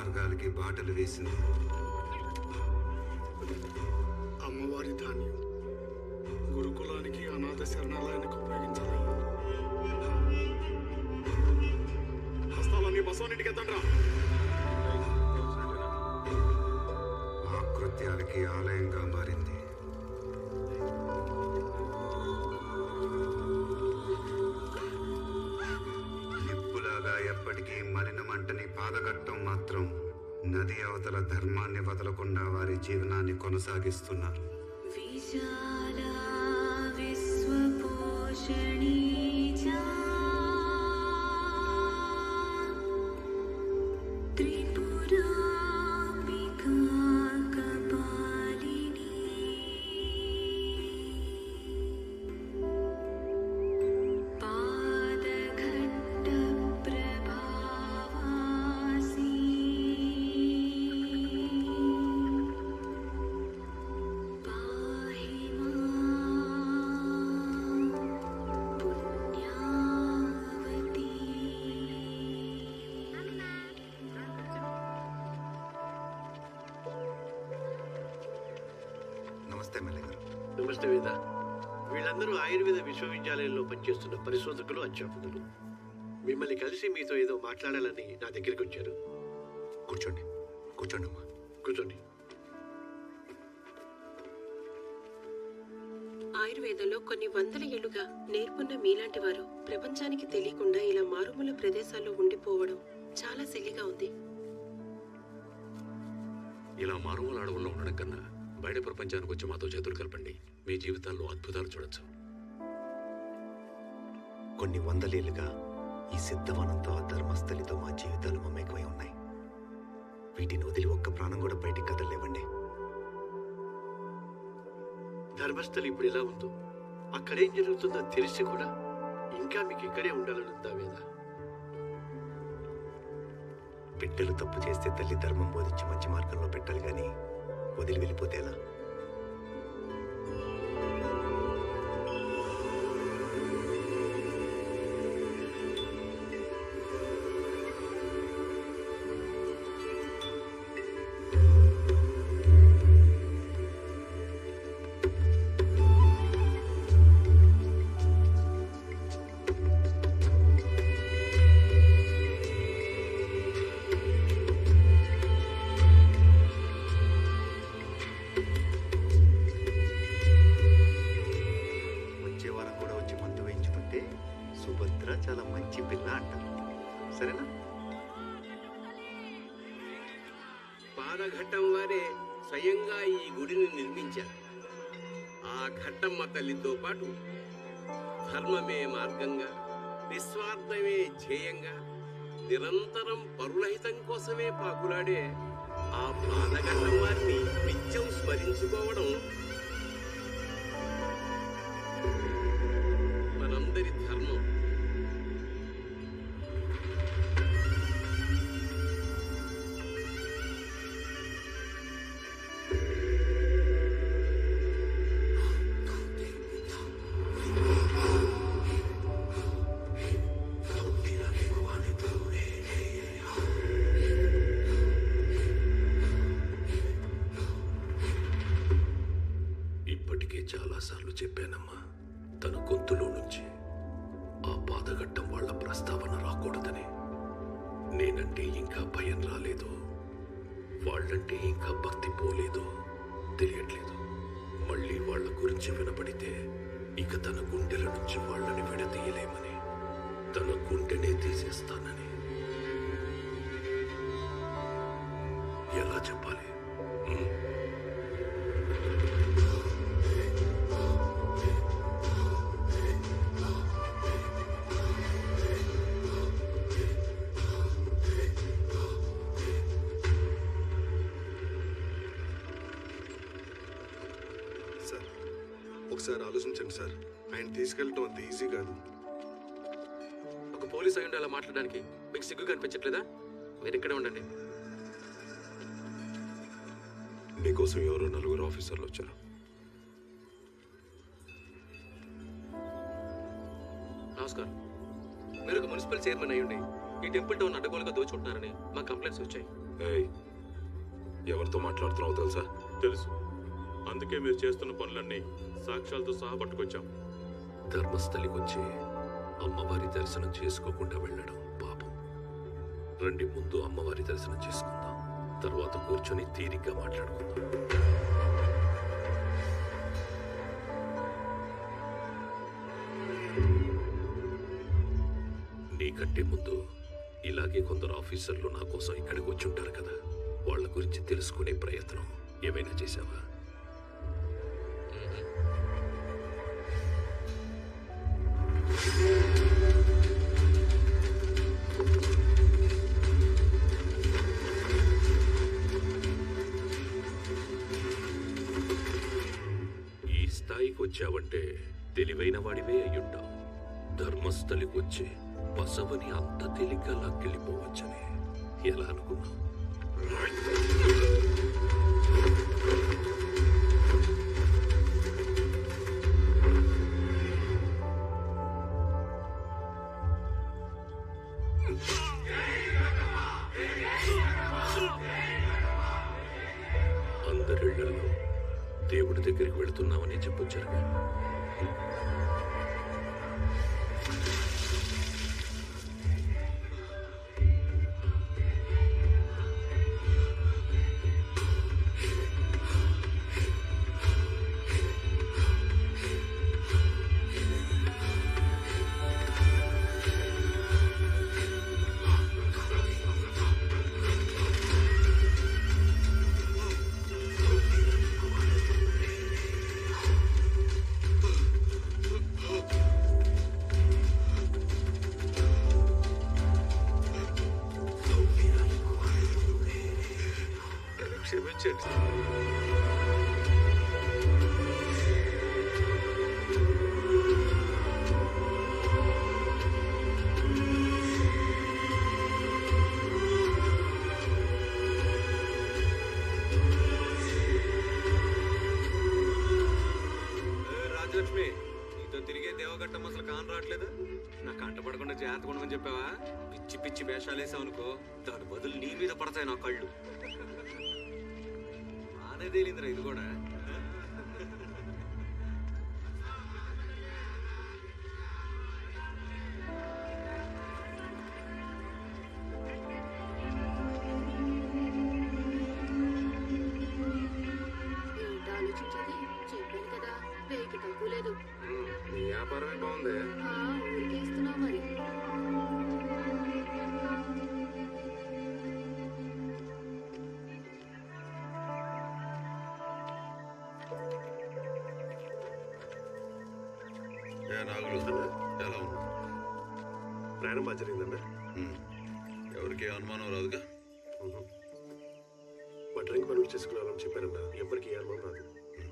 మార్గాలకి బాటలు వేసింది అమ్మవారి ధాన్యం గురుకులానికి అనాథ శరణాలయానికి ఉపయోగించాలి హస్తాలన్నీ బసవన్నింటికి ఎత్తండ్రా ఆ కృత్యాలకి ఆలయంగా మారింది నిప్పులాగా ఎప్పటికీ మలినమంటని పాదగట్టం మాత్రం నది అవతల ధర్మాన్ని వదలకుండా వారి జీవనాన్ని కొనసాగిస్తున్నారు विशाला विश्वपोषणी च त्रिपुराम्बिका कपालिनी पादघट्टप्रभावासी पाहि मां पुण्यावती నమస్తే ఎమ్మెల్యే గారు నమస్తే వేద వీళ్ళందరూ ఆయుర్వేద విశ్వవిద్యాలయంలో పనిచేస్తున్న పరిశోధకులు అధ్యాపకులు మిమ్మల్ని కలిసి మీతో ఏదో మాట్లాడాలని నా దగ్గరికి వచ్చారు కూర్చోండి కూర్చోండి అమ్మా కూర్చోండి ఆయుర్వేదంలో కొన్ని వందల ఏళ్లుగా నేర్పున్న మీలాంటి వారు ప్రపంచానికి తెలియకుండా ఇలా మారుమూల ప్రదేశాల్లో ఉండిపోవడం చాలా సిల్లిగా ఉంది ఇలా మారుమూల అడవుల్లో ఉండడం కన్నా బయట ప్రపంచానికి వచ్చి మాతో చేతులు కలపండి మీ జీవితాల్లో అద్భుతాలు చూడొచ్చు కొన్ని వందలేళ్లుగా ఈ సిద్ధవనంతో ఆ ధర్మస్థలితో మా జీవితాలు మమేకమై ఉన్నాయి వీటిని వదిలి ఒక్క ప్రాణం కూడా బయటికి కదలలేవండి ధర్మస్థలి ఇప్పుడు ఎలా ఉందో అక్కడేం జరుగుతుందో తెలిసి కూడా ఇంకా మీకు ఇక్కడే ఉండాలనుందా వేద బిడ్డలు తప్పు చేస్తే తల్లి ధర్మం బోధించి మంచి మార్గంలో పెట్టాలి కానీ వదిలి వెళ్ళిపోతే ఎలా వచ్చే వారం కూడా వచ్చి మందు వేయించుకుంటే సుభద్ర చాలా మంచి పిల్ల అంటారు సరేనా పాదఘట్టం వారే స్వయంగా ఈ గుడిని నిర్మించారు ఆ ఘట్టమ్మ తల్లితో పాటు ధర్మమే మార్గంగా నిస్వార్థమే ధ్యేయంగా నిరంతరం పరులహితం కోసమే పాకులాడే ఆ పాదఘట్టం వారిని నిత్యం స్మరించుకోవడం మనందరి ధర్మం ఇప్పటికే చాలాసార్లు చెప్పానమ్మా తన గొంతులో నుంచి ఆ పాదగట్టం వాళ్ళ ప్రస్తావన రాకూడదని నేనంటే ఇంకా భయం రాలేదు వాళ్ళంటే ఇంకా భక్తి పోలేదు తెలియట్లేదు మళ్ళీ వాళ్ళ గురించి వినపడితే ఇక తన గుండెల నుంచి వాళ్ళని విడదీయలేమని తన గుండెనే తీసేస్తానని ఎలా చెప్పాలి ఉం? సార్ ఒకసారి ఆలోచించండి సార్ ఆయన తీసుకెళ్ళటం అంత ఈజీ కాదు ఒక పోలీస్ అయ్యుండి అలా మాట్లాడడానికి మీకు సిగ్గు కనిపించట్లేదా మీరు ఇక్కడే ఉండండి నీకోసం ఎవరో నలుగురు ఆఫీసర్లు వచ్చారు నమస్కారం మీరు ఒక మున్సిపల్ మున్సిపల్ చైర్మన్ అయ్యుండి ఈ టెంపుల్ టౌన్ అడ్డగోలుగా దోచుకుంటున్నారని మా కంప్లైంట్స్ వచ్చాయి ఏయ్ ఎవరితో మాట్లాడుతున్నావో తెలుసా తెలుసు అందుకే మీరు చేస్తున్న పనులన్నీ సాక్ష్యాలతో సహా పట్టుకొచ్చాం ధర్మస్థలికి వచ్చి అమ్మవారి దర్శనం చేసుకోకుండా వెళ్ళడం పాపం రండి ముందు అమ్మవారి దర్శనం చేసుకుందాం తర్వాత కూర్చొని తీరిగ్గా మాట్లాడుకుందాం నీకంటే ముందు ఇలాగే కొందరు ఆఫీసర్లు నా కోసం ఇక్కడికి వచ్చి ఉంటారు కదా వాళ్ళ గురించి తెలుసుకునే ప్రయత్నం ఏమైనా చేశావా ఈ స్థాయికి వచ్చావంటే తెలివైన వాడివే అయ్యుంటావు ధర్మస్థలికి వచ్చి బసవని అంత తేలిగ్గా లాక్కెళ్ళిపోవచ్చని ఎలా అనుకున్నావు అందరిళ్లలో దేవుడి దగ్గరికి వెళుతున్నామని చెప్పొచ్చారుగా క్షమించండి రాజలక్ష్మి నీతో తిరిగే దేవగట్టం అసలు కాన్ రావట్లేదు నా కంట పడకుండా జాగ్రత్త ఉండమని చెప్పావా పిచ్చి పిచ్చి వేషాలు వేసావు అనుకో దాని బదులు నీ మీద పడతాయి నా కళ్ళు బానే తేలిందిరా ఇది కూడా ఏంటి ఆలోచించేది చెప్పాను కదా వేయికి తక్కువ లేదు నీ వ్యాపారమే బాగుంది ఆ, ఊరికే ఇస్తున్నావు మరి ఏ నాగులు ఎలా ఉన్నా ప్రయాణం బాగా జరిగిందన్న ఎవరికి ఏ అనుమానం రాదుగా మా డ్రింక్ పనులు చేసుకున్నారని చెప్పానన్న ఎప్పటికీ ఏ అనుమానం రాదు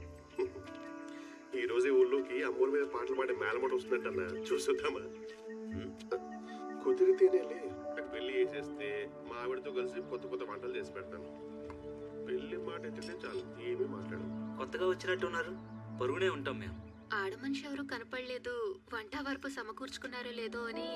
ఈ రోజే ఊళ్ళోకి అమ్మోరి మీద పాటలు పాడే మేలమాట వస్తుందంటన్న చూసొద్దామా కుదిరితేనే నాకు పెళ్లి చేసేస్తే మా ఆవిడతో కలిసి కొత్త కొత్త వంటలు చేసి పెడతాను పెళ్లి మాట ఎత్తితే చాలు ఏమీ మాట్లాడను కొత్తగా వచ్చినట్టున్నారు పరుగునే ఉంటాం మేము ఆడ మనిషి ఎవరు కనపడలేదు వంట వరపు సమకూర్చుకున్నారో లేదో అని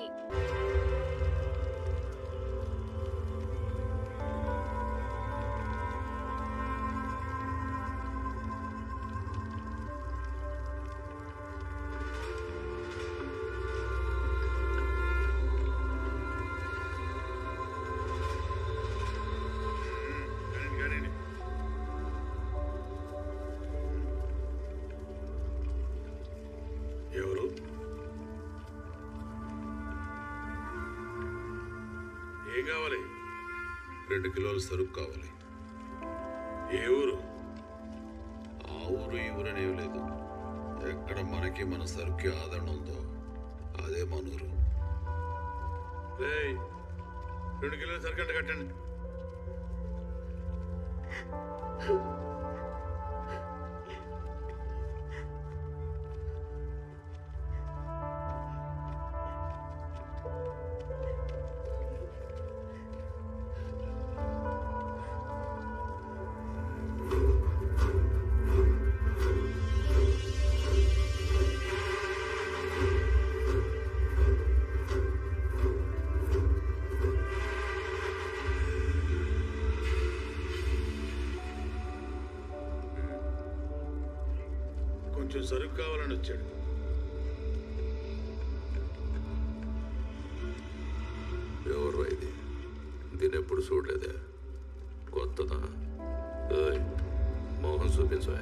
ఎవరు ఏం కావాలి రెండు కిలోల సరుకు కావాలి ఏ ఊరు ఆ ఊరు ఈ ఊరు అనేవి లేదు ఎక్కడ మనకి మన సరుకు ఆదరణ ఉందో అదే మన ఊరు రేయ్, రెండు కిలోల సరుకు అంటే కట్టండి కొంచెం సరుకు కావాలని వచ్చాడు ఎవరు ఇది దీన్ని ఎప్పుడు చూడలేదే కొత్తదా ఏయ్, మోహన్ చూపించా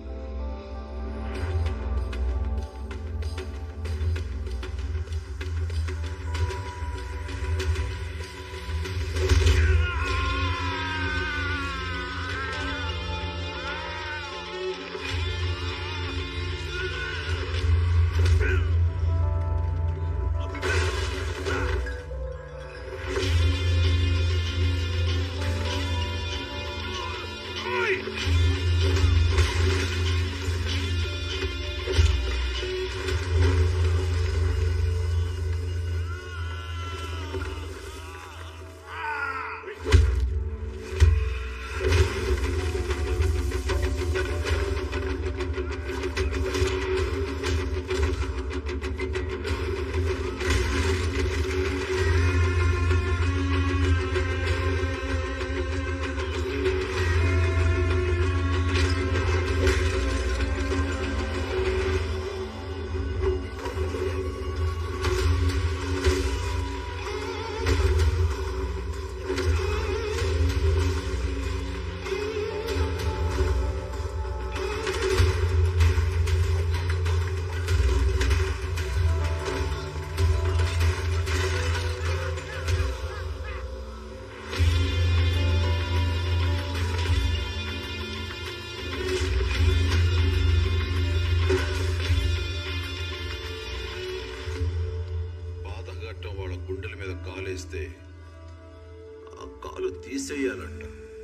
పాతఘట్టం వాళ్ళ గుండెల మీద కాలేస్తే ఆ కాలు తీసేయాలంట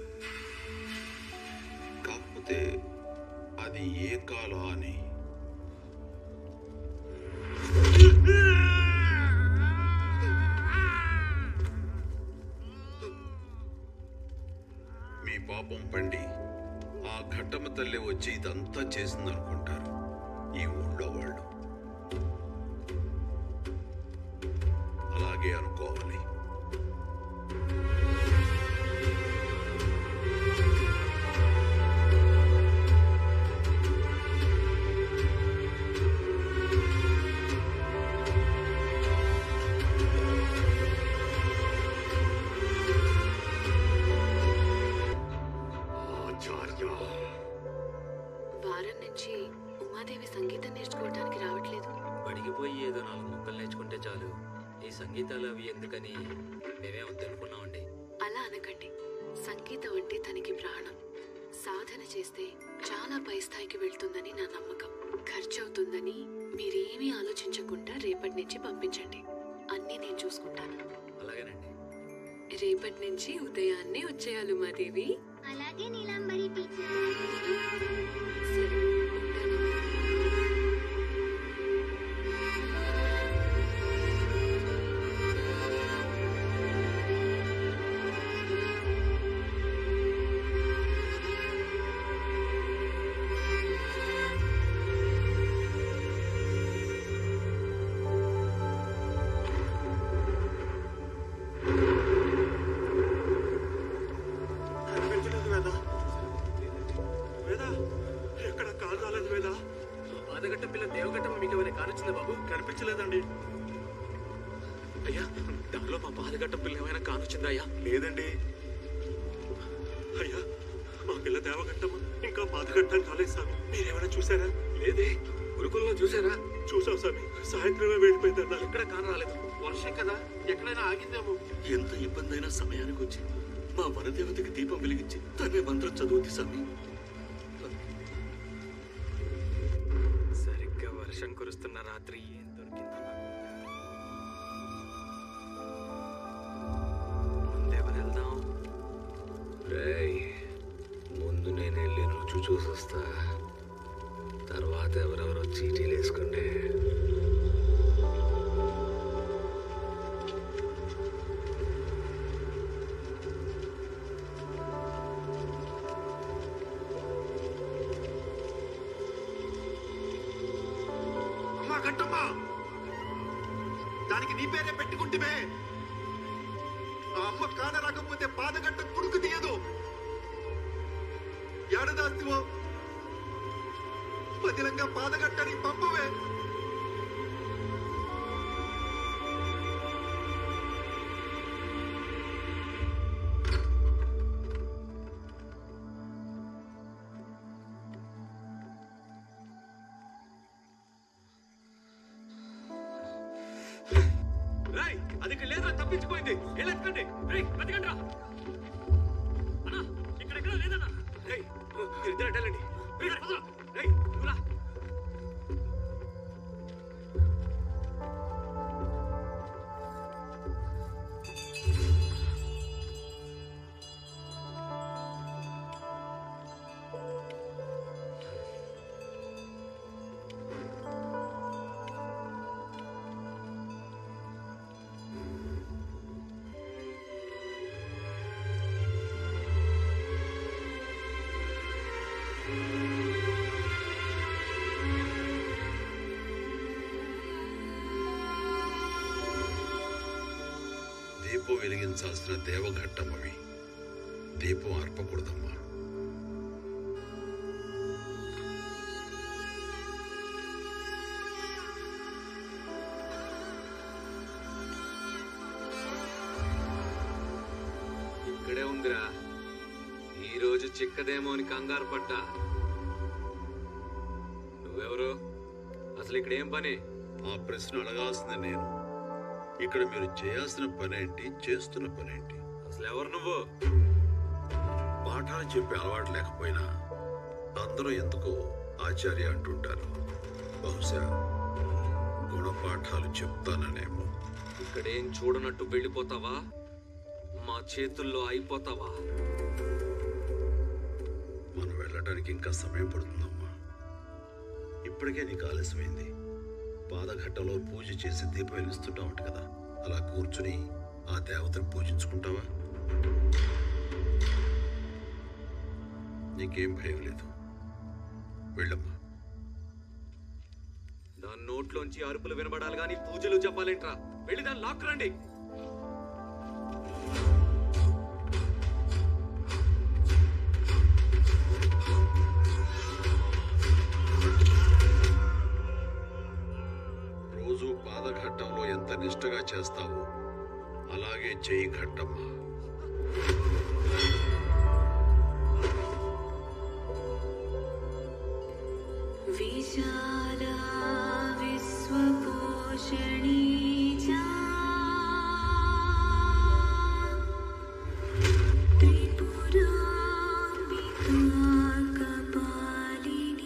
కాకపోతే అది ఏ కాలా అని మీ పాపం పండి ఆ ఘట్టమ తల్లి వచ్చి ఇదంతా చేసిందనుకుంటారు ఈ ఊళ్ళో వాళ్ళు అలాగే అనుకోవాలి వారం నుంచి ఉమాదేవి సంగీతం నేర్చుకోవడానికి రావట్లేదు బడికి పోయి ఏదో నాలుగు ముక్కలు నేర్చుకుంటే చాలు ఈ సంగీతాలు అవి ఎందుకని మేమే వద్దనుకున్నామండి అలా అనకండి సంగీతం అంటే తనకి ప్రాణం సాధన చేస్తే చాలా పై స్థాయికి వెళ్తుందని నా నమ్మకం ఖర్చు అవుతుందని మీరేమీ ఆలోచించకుండా రేపటి నుంచి పంపించండి అన్నీ నేను చూసుకుంటాను అలాగేనండి రేపటి నుంచి ఉదయాన్నే వచ్చేయాలి ఉమాదేవి అలాగే నీలాంబరి టీచర్ సరే ఉంటాను కనిపించలేదు వేద వేద ఎక్కడ కాలు రాలేదు వేద పాదగట్ట పిల్ల దేవగట్టమ్మ మీకు ఏమైనా కానొచ్చిందా బాబు కనిపించలేదండి అయ్యా దానిలో మా పాదగట్ట పిల్ల ఏమైనా కానొచ్చిందా అయ్యా లేదండి అయ్యా మా పిల్ల దేవగట్టమ్మ ఇంకా పాతగట్టానికి రాలేదు స్వామి మీరేమైనా చూసారా లేదే గురుకుల్లో చూసారా చూసాం స్వామి సాయంత్రమే వెళ్ళిపోయిందన్నారు ఎక్కడ కాన రాలేదు వర్షం కదా ఎక్కడైనా ఆగిందేమో ఎంత ఇబ్బంది అయినా సమయానికి వచ్చి మా వనదేవతకి దీపం వెలిగించి తనే మంత్రం చదువుతి స్వామి సరిగ్గా వర్షం కురుస్తున్న రాత్రి ఏం దొరికిందో నాకు ముందెవరు వెళ్దాం రేయ్ ముందు నేను వెళ్ళి రుచి చూసొస్తా తర్వాత ఎవరెవరో చీటీలు వేసుకోండి అమ్మా గట్టమ్మా దానికి నీ పేరే పెట్టుకుంటేమే ఆ అమ్మ కాన రాకపోతే పాదగట్ట కుడుకు తీయదు ఏడదాస్తివో పదిలంగా పాదగట్టని పంపవే రేయ్ అది ఇక్కడ లేదురా తప్పించిపోయింది వెళ్ళెత్తుకండి రేయ్ వెతకండి రా అన్నా ఇక్కడ ఎక్కడ లేదన్నా రేయ్ మీరు ఇద్దరు వెళ్ళండి రేయ్ పదరా. రేయ్ నువ్వు రా. దీపం వెలిగించాల్సిన దేవఘట్టం అవి దీపం అర్పకూడదమ్మా ఇక్కడే ఉందిరా ఈ రోజు చిక్కదేమో అని కంగారు పడ్డా నువ్వెవరు అసలు ఇక్కడ ఏం పని ఆ ప్రశ్న అడగాల్సింది నేను ఇక్కడ మీరు చేయాల్సిన పనేంటి చేస్తున్న పనేంటి అసలు ఎవరు నువ్వు పాఠాలు చెప్పే అలవాటు లేకపోయినా అందరూ ఎందుకో ఆచార్య అంటుంటారు బహుశా గుణపాఠాలు చెప్తాననేమో ఇక్కడేం చూడనట్టు వెళ్ళిపోతావా మా చేతుల్లో అయిపోతావా మనం వెళ్ళడానికి ఇంకా సమయం పడుతుందమ్మా ఇప్పటికే నీకు ఆలస్యమైంది పాదఘట్టంలో పూజ చేసి దీపం వెలిగిస్తుంటావంట కదా అలా కూర్చుని ఆ దేవతను పూజించుకుంటావా నీకేం భయం లేదు వెళ్ళమ్మా దాని నోట్లోంచి అరుపులు వినబడాలి కానీ పూజలు చెప్పాలేంట్రా వెళ్ళి దాన్ని లాక్కురండి రోజు పాదఘట్టంలో ఎంత నిష్టగా చేస్తావో అలాగే చేయి ఘట్టమ్మా विशाला विश्वपोषणी च त्रिपुराम्बिका कपालिनी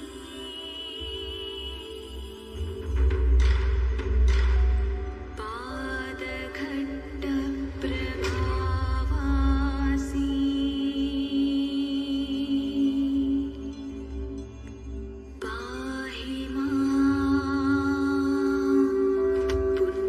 पादघट्टप्रभावासी पाहि मां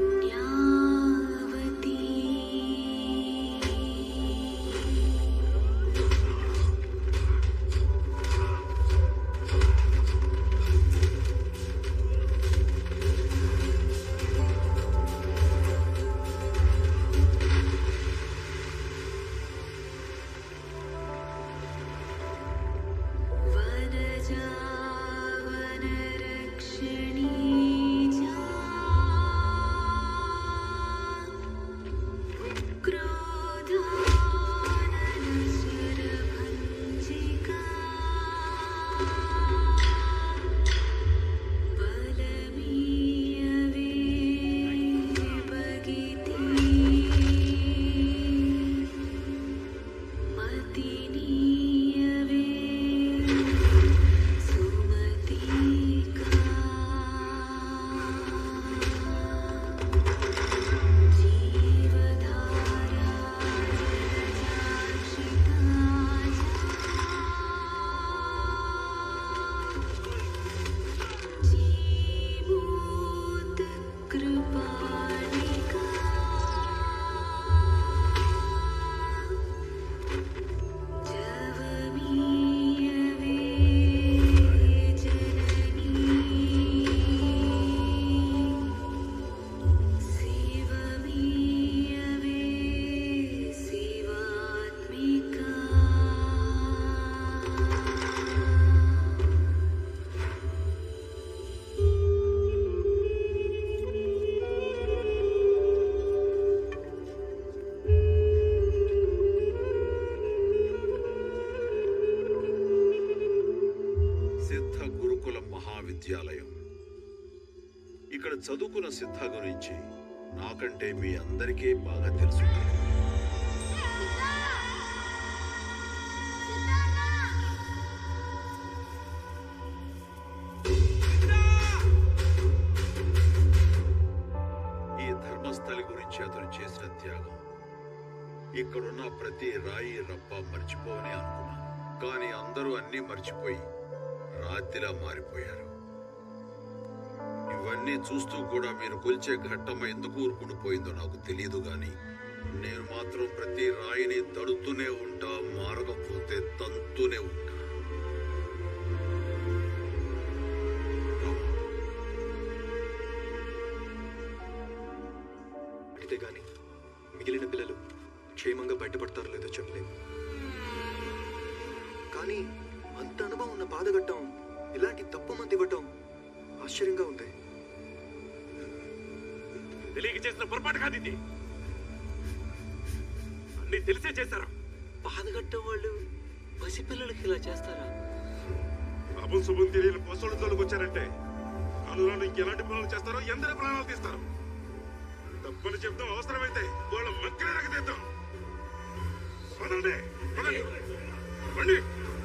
చదువుకున్న సిద్ధ గురించి నాకంటే మీ అందరికీ బాగా తెలుసు ఈ ధర్మస్థలి గురించి అతను చేసిన త్యాగం ఇక్కడున్న ప్రతి రాయి రప్ప మర్చిపోవని అనుకున్నాను కానీ అందరూ అన్నీ మర్చిపోయి రాతిలా మారిపోయారు ఇవన్నీ చూస్తూ కూడా మీరు కొలిచే ఘట్టం ఎందుకు ఊరుకుండిపోయిందో నాకు తెలియదు గాని నేను మాత్రం ప్రతి రాయిని తడుతూనే ఉంటా మారకపోతే తంతూనే ఉంటా అడితే గాని మిగిలిన పిల్లలు క్షేమంగా బయటపడతారో లేదో చెప్పలేము కానీ అంత అనుభవం ఉన్న బాధగట్టం ఇలాంటి తప్పు మంది ఇవ్వటం ఆశ్చర్యంగా ఉంది తెలియక చేసిన పొరపాటు కాదు ఇది అన్ని తెలిసే చేశారా బాధగట్టం వాళ్ళు పసిపిల్లలకి ఇలా చేస్తారా అభం శుభం తెలియని పొసలు తోలుకు వచ్చారంటే కాలంలో ఇంకెలాంటి పనులు చేస్తారో ఎందరి ప్రాణాలు తీస్తారు తప్పని చెప్తాం అవసరమైతే వాళ్ళ మక్కలకి తీద్దాం పదండి పదండి రండి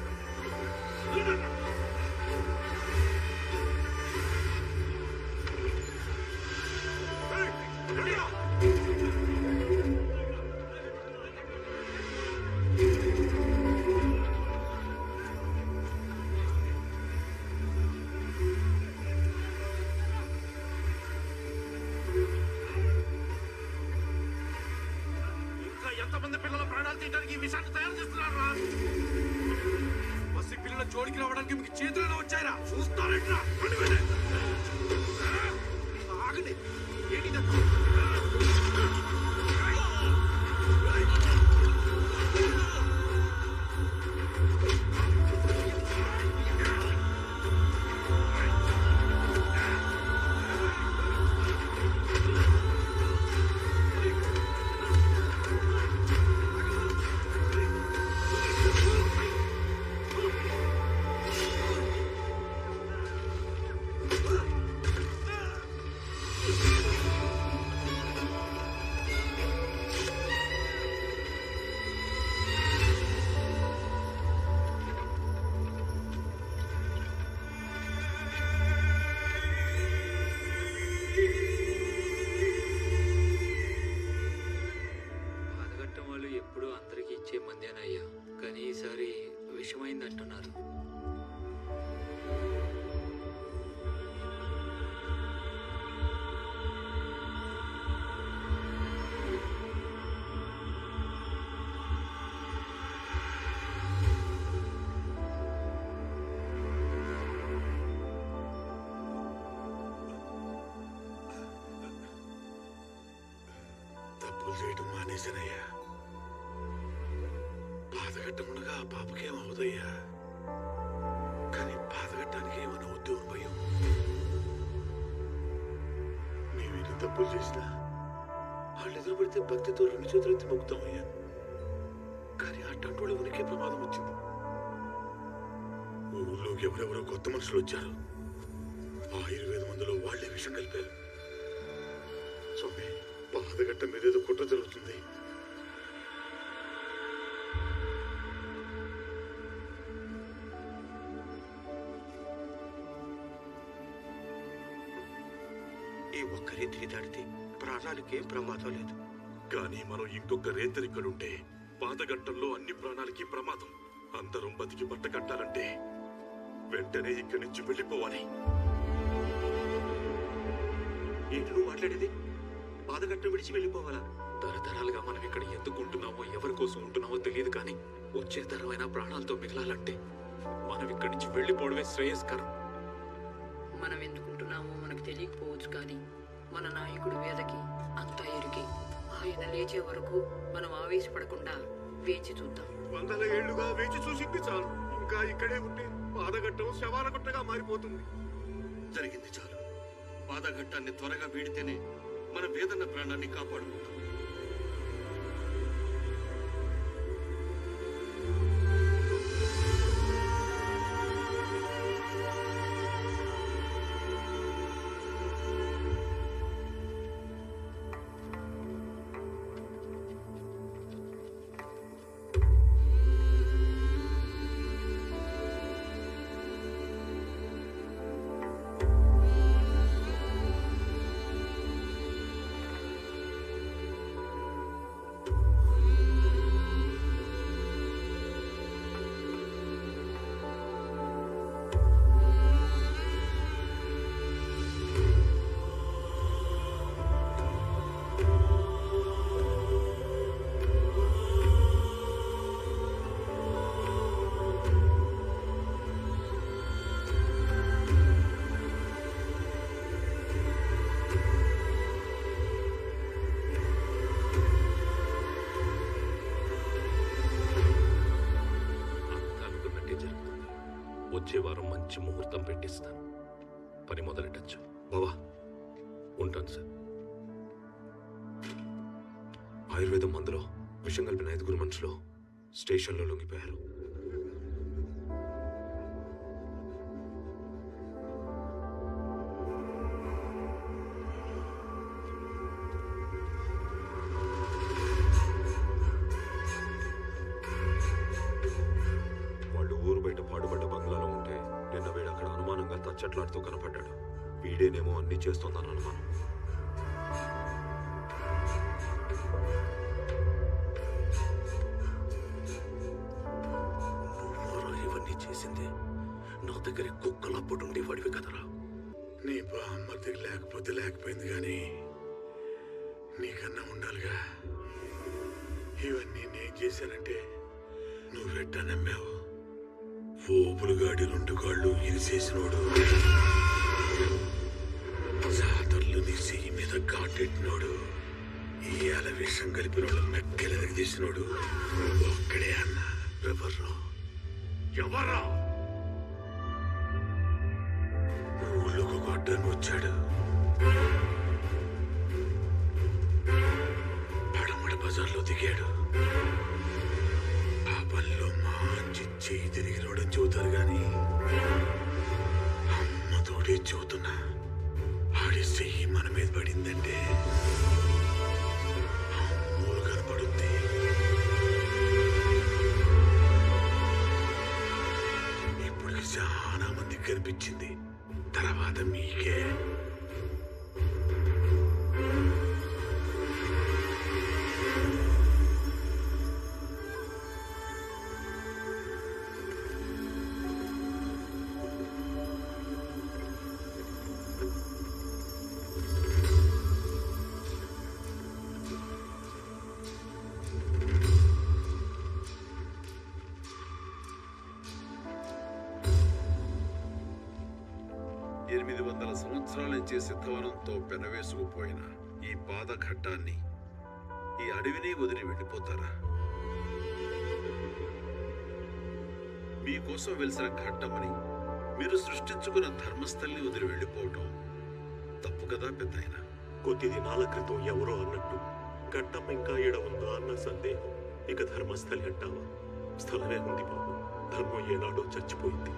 ఇంకా ఎంతమంది పిల్లల ప్రాణాలు తీయడానికి ఈ విషయాన్ని తయారు చేస్తున్నారా పసి పిల్లల జోడికి రావడానికి మీకు చేతులలో వచ్చారా చూస్తారేట్రా రండి, రండి. ఆ, ఆగండి ఏంటి ఇదంతా? బాధగట్టం వాళ్ళు ఎప్పుడూ అందరికీ ఇచ్చే మందేనయ్యా కానీ ఈసారి విషమైంది అంటున్నారు తప్పులు చేయటం మానేశానయ్యా బాధగట్టముండగా ఆ పాపకేం అవదయ్యా కానీ బాధగట్టానికి ఏమైనా ఉద్యోగం భయం మేము ఎన్ని తప్పులు చేసినా వాళ్ళు ఎదురు పడితే భక్తితో రెండు చేతులు ఎత్తి మొక్కుతామయ్యా కానీ అట్టంటి వాళ్ళ ఉనికి ప్రమాదం వచ్చింది ఊళ్ళోకి ఎవరెవరో కొత్త మనుషులు వచ్చారు ఆయుర్వేద మందులో వాళ్లే విషం కలిపారు స్వామి బాధగట్ట మీదేదో కుట్ర జరుగుతుంది ఈ ఒక్క రీతిని దాటితే ప్రాణాలకేం ప్రమాదం లేదు కానీ మనం ఇంకొక రేతరు ఇక్కడుంటే పాతగట్టంలో అన్ని ప్రాణాలకి ప్రమాదం అందరం బతికి బట్ట కట్టాలంటే వెంటనే ఇక్కడి నుంచి వెళ్ళిపోవాలి ఏంటి నువ్వు మాట్లాడేది బాధగట్టం విడిచి వెళ్ళిపోవాలా తరతరాలుగా మనం ఇక్కడ ఎందుకు ఉంటున్నామో ఎవరి కోసం ఉంటున్నామో తెలియదు కానీ వచ్చే తరమైన ప్రాణాలతో మిగలాలంటే మనం ఇక్కడి నుంచి వెళ్ళిపోవడమే శ్రేయస్కరం మనం ఎందుకుంటున్నామో మనకు తెలియకపోవచ్చు కానీ మన నాయకుడు వేదకి అంతా ఎరిగి ఆయన లేచే వరకు మనం ఆవేశపడకుండా వేచి చూద్దాం వందల ఏళ్లుగా వేచి చూసింది చాలు ఇంకా ఇక్కడే ఉంటే బాధగట్టం శవాల గుట్టగా మారిపోతుంది జరిగింది చాలు బాధఘట్టాన్ని త్వరగా వీడితేనే మన వేదన ప్రాణాన్ని కాపాడుకుంటాం వచ్చే వారం మంచి ముహూర్తం పెట్టిస్తాను పని మొదలెట్టచ్చు బావా ఉంటాను సార్ ఆయుర్వేదం మందులో విషం కలిపిన ఐదుగురు మనుషులు స్టేషన్లో లొంగిపోయారు వాళ్ళు ఊరు బయట పాడుపడ్డ బంగ్లాలో ఉంటే నిన్న వీడు అక్కడ అనుమానంగా తచ్చట్లాడుతూ కనపడ్డాడు వీడేనేమో అన్ని చేస్తోందని అనుమానం నువ్వురా ఇవన్నీ చేసింది నా దగ్గర కుక్కలా ఉండేవాడివి కదరా నీ బామ్మర్దికి లేకపోతే లేకపోయింది కానీ నీకన్నా ఉండాలిగా ఇవన్నీ నేను చేశానంటే నువ్వెట్టా నమ్మావు ఓపులుగాడి రెండు కాళ్ళు ఇరిసేసినోడు జాతరలు నీ చెయ్యి మీద కాటెట్టినోడు ఇయాల విషం కలిపిన వాళ్ళ మెక్కలు తీసినోడు ఒక్కడే అన్న ఎవర్రా ఎవర్రా ఊళ్ళోకి ఒక అడ్డాన్ని వచ్చాడు పడమడ బజార్లో దిగాడు ఆ పనిలో మంచి చెయ్యి తిరిగినోడని చెబుతారు గాని అమ్మతోడే చెబుతున్నా ఆడి చెయ్యి మన మీద పడిందంటే అమ్మూలు కనపడుద్ది ఇప్పుడు చాలా మందికి కనిపించింది తర్వాత మీకే ఎనిమిది వందల సంవత్సరాల నుంచి సిద్ధవనంతో పెనవేసుకుపోయిన ఈ పాదఘట్టాన్ని ఈ అడవిని వదిలి వెళ్ళిపోతారా మీకోసం వెలిసిన ఘట్టమని మీరు సృష్టించుకున్న ధర్మస్థల్ని వదిలి వెళ్ళిపోవటం తప్పు కదా పెద్దాయన కొద్ది దినాల క్రితం ఎవరో అన్నట్టు గట్టం ఇంకా ఎడ ఉందా అన్న సందేహం ఇక ధర్మస్థలి అంటావా స్థలమే ఉంది బాబు ధర్మం ఏనాడో చచ్చిపోయింది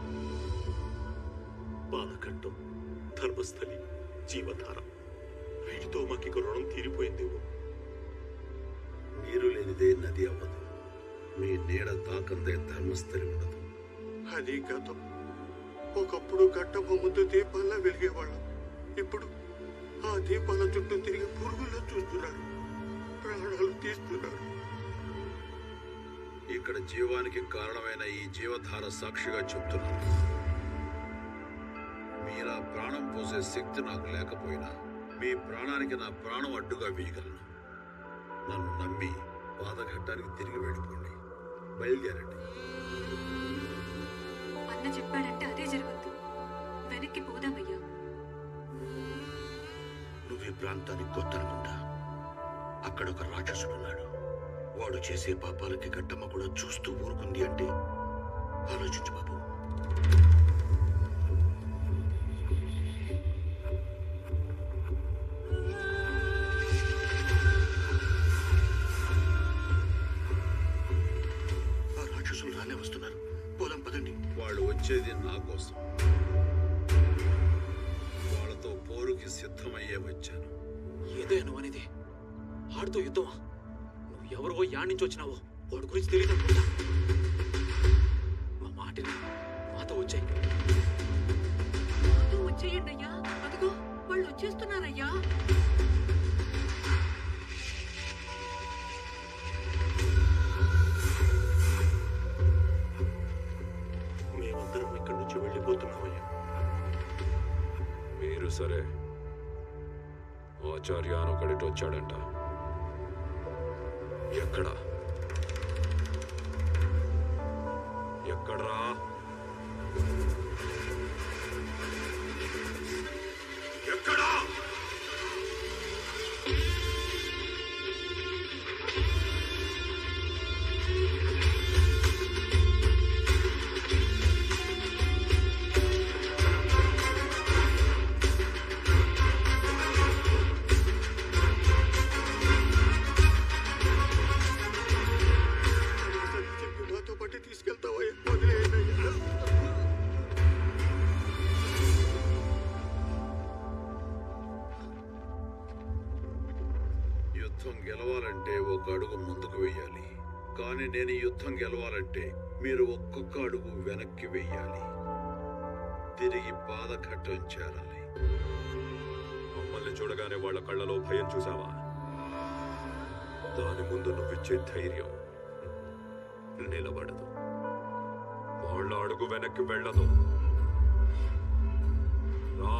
బాలకట్టం ధర్మస్థలి జీవధార వీటితో మాకిక రుణం తీరిపోయిందేమో నీరు లేనిదే నది అవ్వదు మీ నీడ తాకందే ధర్మస్థలి ఉండదు అది గతం ఒకప్పుడు గట్టమ్మ ముందు దీపాల్లో వెలిగేవాళ్ళం ఇప్పుడు ఆ దీపాల చుట్టూ తిరిగి పురుగుల్లో చూస్తున్నారు ప్రాణాలు తీస్తున్నారు ఇక్కడ జీవానికి కారణమైన ఈ జీవధార సాక్షిగా చెప్తున్నాను మీరా ప్రాణం పోసే శక్తి నాకు లేకపోయినా మీ ప్రాణానికి నా ప్రాణం అడ్డుగా వేయగలను నన్ను నమ్మి బాధఘట్టానికి తిరిగి వెళ్ళిపోండి బయలుదేరండి అన్న చెప్పాడంటే అదే జరుగుద్ది వెనక్కి పోదామయ్యా నువ్వు ఈ ప్రాంతానికి కొత్తనుకుంటా అక్కడ ఒక రాక్షసుడున్నాడు వాడు చేసే పాపాలకి గట్టమ్మ కూడా చూస్తూ ఊరుకుంది అంటే ఆలోచించు బాబు ఆ రాక్షసులు రానే వస్తున్నారు పోదాం పదండి వాళ్ళు వచ్చేది నా కోసం వాళ్ళతో పోరుకి సిద్ధమయ్యే వచ్చాను ఏదే నువ్వు అనేది ఆడితో యుద్ధమా నువ్వు ఎవరో యాడ్ నుంచి వచ్చినావో వాడి గురించి తెలియదు అనుకుంటా మా మాటిని మాతో వచ్చాయి మాతో వచ్చేయండి అయ్యా అదిగో వాళ్ళు వచ్చేస్తున్నారయ్యా మేమందరం ఇక్కడి నుంచి వెళ్ళిపోతున్నామయ్యా మీరు సరే ఆచార్య అని ఒకడిటి వచ్చాడంట ఎక్కడ ఎక్కడ్రా ఎక్కడా ఆ కానీ నేను ఈ యుద్ధం గెలవాలంటే మీరు ఒక్కొక్క అడుగు వెనక్కి వెయ్యాలి తిరిగి పాదఘట్టం చేరాలి మమ్మల్ని చూడగానే వాళ్ళ కళ్ళలో భయం చూసావా దాని ముందు నువ్విచ్చే ధైర్యం నిలబడదు వాళ్ళ అడుగు వెనక్కి వెళ్ళదు రా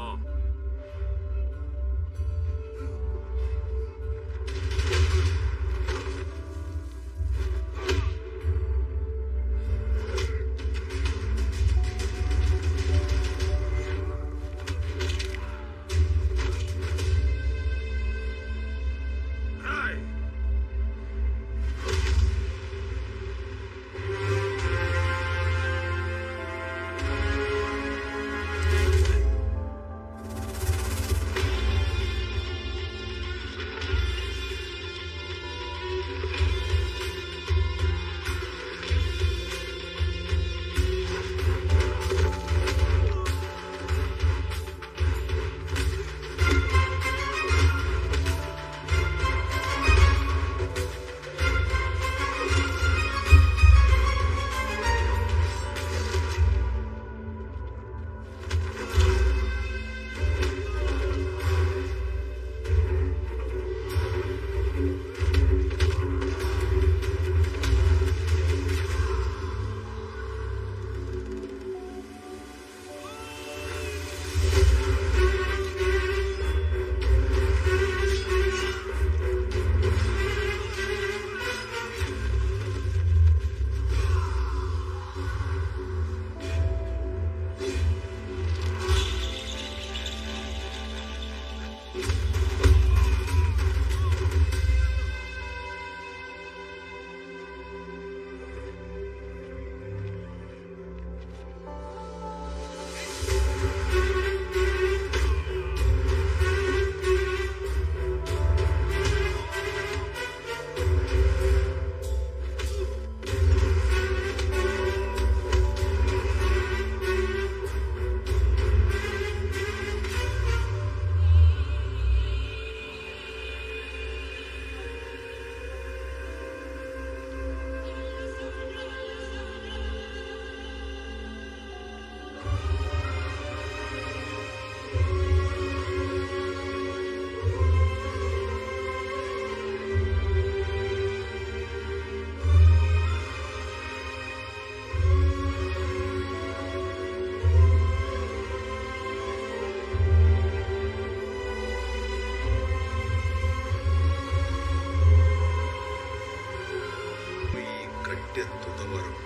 ఈ కట్టె తుదవరం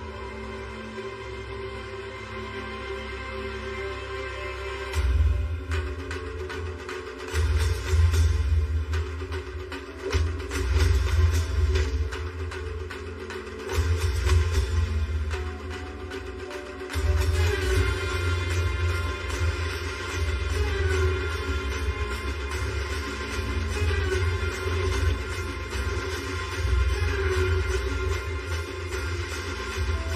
ఆ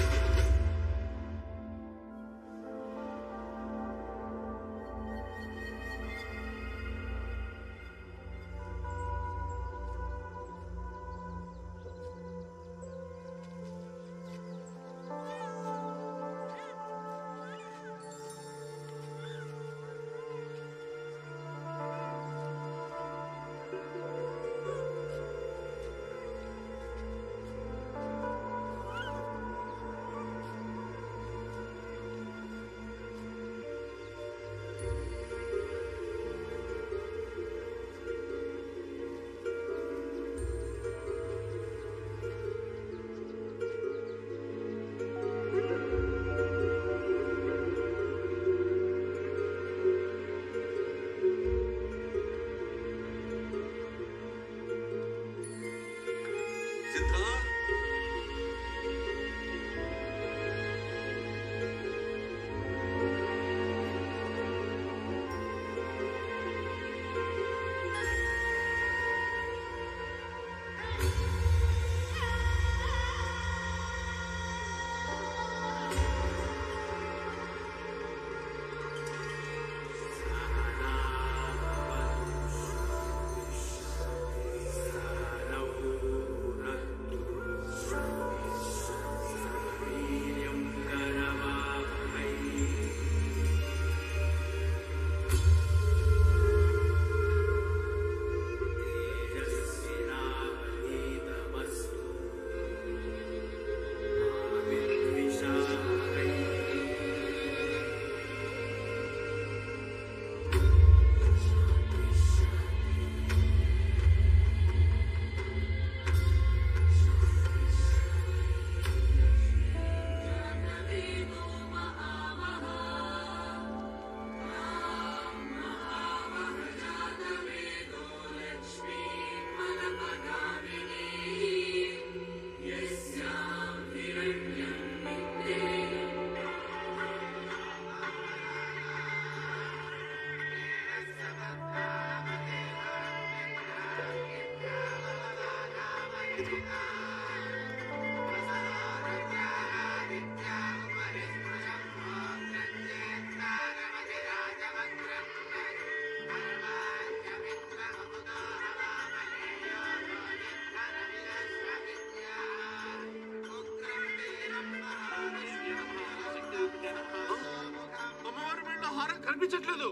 కనిపించట్లేదు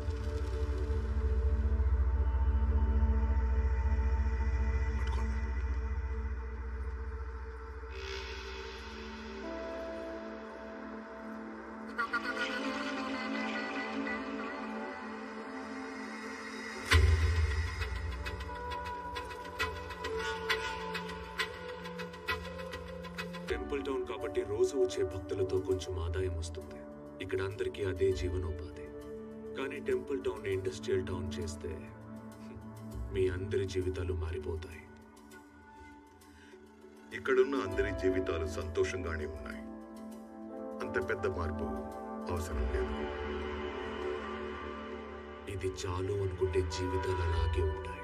టెంపుల్ టౌన్ కాబట్టి రోజు వచ్చే భక్తులతో కొంచెం ఆదాయం వస్తుంది ఇక్కడ అందరికీ అదే జీవనోపాధి కానీ టెంపుల్ టౌన్ ఇండస్ట్రియల్ టౌన్ చేస్తే హ్మ్, మీ అందరి జీవితాలు మారిపోతాయి ఇక్కడున్న అందరి జీవితాలు సంతోషంగానే ఉన్నాయి అంత పెద్ద మార్పు అవసరం లేదు ఇది చాలు అనుకుంటే జీవితాలు అలాగే ఉంటాయి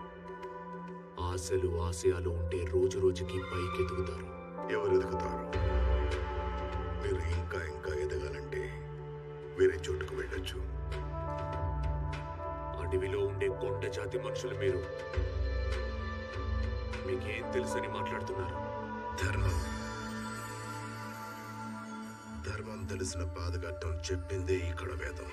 ఆశలు ఆశయాలు ఉంటే రోజు రోజుకి పైకి ఎదుగుతారు ఎవరు ఎదుగుతారు మీరు ఇంకా ఇంకా ఎదగాలంటే వేరే చోటుకు వెళ్ళొచ్చు అడవిలో ఉండే కొండ జాతి మనుషులు మీరు మీకేం తెలుసని మాట్లాడుతున్నారు ధర్మం ధర్మం తెలిసిన పాదగట్టం చెప్పిందే ఇక్కడ వేదం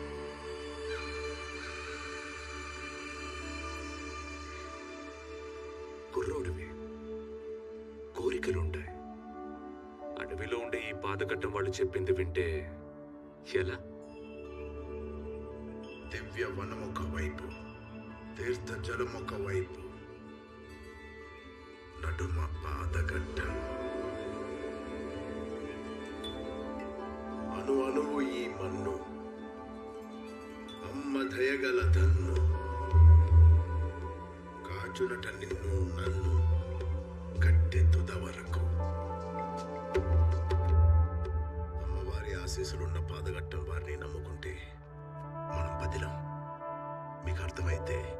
కుర్రోడివి కోరికలుంటాయి అడవిలో ఉండే ఈ పాదకట్టం వాళ్ళు చెప్పింది వింటే ఎలా దివ్య వనం ఒక వైపు తీర్థ జలం ఒక వైపు నడుమ పాదగట్టం అను అణువు ఈ మన్ను అమ్మ దయగల తన్ను కాచునట నిన్ను నన్ను కట్టె తుద వరకు అమ్మవారి ఆశీస్సులున్న పాదగట్టం వారిని నమ్ముకుంటే మనం బదిలం మీకు అర్థమైతే